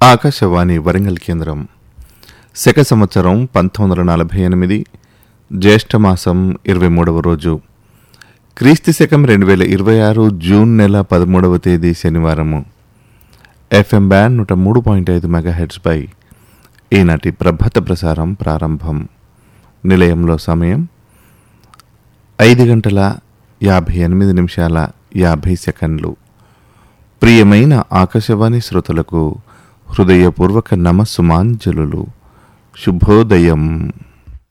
ఆకాశవాణి వరంగల్ కేంద్రం శక సంవత్సరం పంతొమ్మిది వందల నలభై ఎనిమిది జ్యేష్ఠమాసం ఇరవై మూడవ రోజు క్రీస్తు శకం రెండు వేల ఇరవై ఆరు జూన్ నెల పదమూడవ తేదీ శనివారము ఎఫ్ఎం బ్యాండ్ నూట మూడు పాయింట్ ఐదు మెగాహెడ్స్పై ఈనాటి ప్రభత ప్రసారం ప్రారంభం నిలయంలో సమయం ఐదు గంటల యాభై ఎనిమిది నిమిషాల యాభై సెకండ్లు ప్రియమైన ఆకాశవాణి శ్రోతలకు హృదయపూర్వక నమస్సుమాంజలులు శుభోదయం